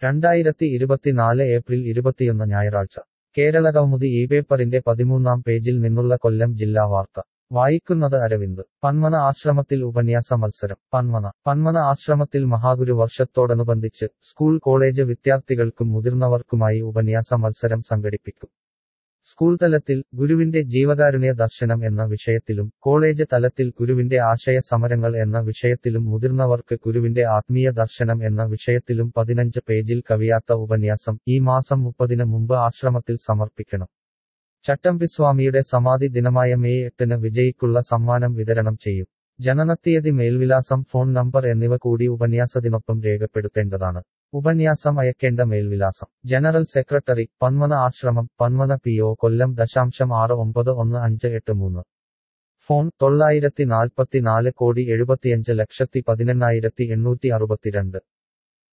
രണ്ടായിരത്തി ഇരുപത്തിനാല് ഏപ്രിൽ ഇരുപത്തിയൊന്ന് ഞായറാഴ്ച കേരള കൗമുദി ഈ പേപ്പറിന്റെ പതിമൂന്നാം പേജിൽ നിന്നുള്ള കൊല്ലം ജില്ലാ വാർത്ത വായിക്കുന്നത് അരവിന്ദ് പന്മന ആശ്രമത്തിൽ ഉപന്യാസ മത്സരം പന്മന പന്മന ആശ്രമത്തിൽ മഹാഗുരു വർഷത്തോടനുബന്ധിച്ച് സ്കൂൾ കോളേജ് വിദ്യാർത്ഥികൾക്കും മുതിർന്നവർക്കുമായി ഉപന്യാസ മത്സരം സംഘടിപ്പിക്കും സ്കൂൾ തലത്തിൽ ഗുരുവിന്റെ ജീവകാരുണ്യ ദർശനം എന്ന വിഷയത്തിലും കോളേജ് തലത്തിൽ ഗുരുവിന്റെ ആശയ സമരങ്ങൾ എന്ന വിഷയത്തിലും മുതിർന്നവർക്ക് ഗുരുവിന്റെ ആത്മീയ ദർശനം എന്ന വിഷയത്തിലും പതിനഞ്ച് പേജിൽ കവിയാത്ത ഉപന്യാസം ഈ മാസം മുപ്പതിന് മുമ്പ് ആശ്രമത്തിൽ സമർപ്പിക്കണം ചട്ടമ്പിസ്വാമിയുടെ സമാധി ദിനമായ മെയ് എട്ടിന് വിജയിക്കുള്ള സമ്മാനം വിതരണം ചെയ്യും ജനനത്തീയതി മേൽവിലാസം ഫോൺ നമ്പർ എന്നിവ കൂടി ഉപന്യാസത്തിനൊപ്പം രേഖപ്പെടുത്തേണ്ടതാണ് ഉപന്യാസം അയക്കേണ്ട മേൽവിലാസം ജനറൽ സെക്രട്ടറി പന്മന ആശ്രമം പന്മന പി ഒ കൊല്ലം ദശാംശം ആറ് ഒമ്പത് ഒന്ന് അഞ്ച് എട്ട് മൂന്ന് ഫോൺ തൊള്ളായിരത്തി നാൽപ്പത്തിനാല് കോടി എഴുപത്തിയഞ്ച് ലക്ഷത്തി പതിനെണ്ണായിരത്തി എണ്ണൂറ്റി അറുപത്തിരണ്ട്